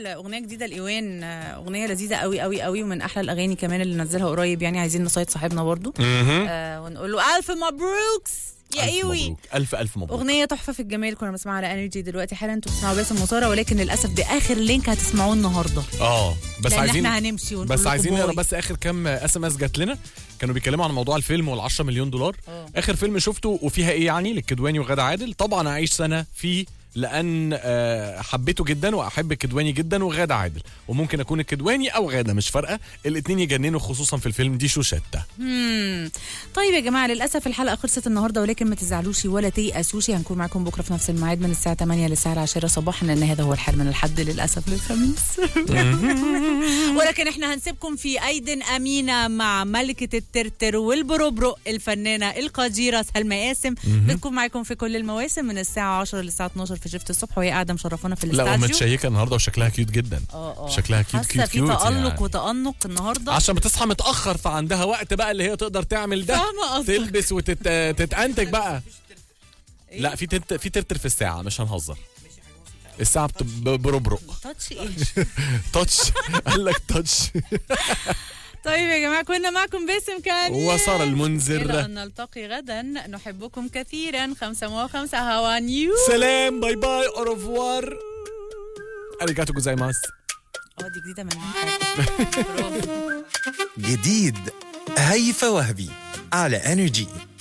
عامل اغنيه جديده لايوان آه، اغنيه لذيذه قوي قوي قوي ومن احلى الاغاني كمان اللي نزلها قريب يعني عايزين نصيد صاحبنا برضو آه ونقول له الف مبروكس يا ألف ايوي مبروك ألف ألف مبروك اغنيه تحفه في الجمال كنا بنسمعها على انرجي دلوقتي حالا انتوا بتسمعوا باسم وساره ولكن للاسف ده اخر لينك هتسمعوه النهارده اه بس لان عايزين احنا هنمشي ونقول بس لكم عايزين نقرا باي. بس اخر كام اس ام اس جات لنا كانوا بيتكلموا عن موضوع الفيلم وال 10 مليون دولار اه. اخر فيلم شفته وفيها ايه يعني للكدواني وغادة عادل طبعا اعيش سنه فيه لان آه، حبيته جدا واحب الكدواني جدا وغادة عادل وممكن اكون الكدواني او غادة مش فارقه الاثنين يجننوا خصوصا في الفيلم دي شوشتا مم. طيب يا جماعه للاسف الحلقه خلصت النهارده ولكن ما تزعلوش ولا تيأسوش هنكون معاكم بكره في نفس الميعاد من الساعه 8 للساعه 10 صباحا لان هذا هو الحال من الحد للاسف للخميس ولكن احنا هنسيبكم في ايد امينه مع ملكه الترتر والبروبرو الفنانه القديره سلمى قاسم بتكون معاكم في كل المواسم من الساعه 10 للساعه 12 في شفت الصبح وهي قاعده مشرفانا في لا الاستاديو ومتشيكه النهارده وشكلها كيوت جدا اه اه شكلها كيوت حاسه كيوت في كيوت تألق يعني. وتأنق النهارده عشان بتصحى متاخر فعندها وقت بقى اللي هي تقدر تعمل ده فاهمة قصدك. تلبس وتتأنتج بقى لا في تت... في ترتر في الساعه مش هنهزر الساعه بت... ب- بربرق تاتش ايه تاتش قال لك تاتش طيب يا جماعه كنا معكم باسم كان وسارة إلى المنذر أن نلتقي غدا نحبكم كثيرا خمسة وخمسة هوا نيو سلام باي باي اوروفوار اريجاتو جوزايماس اه دي جديدة من برافو جديد هيفا وهبي على انرجي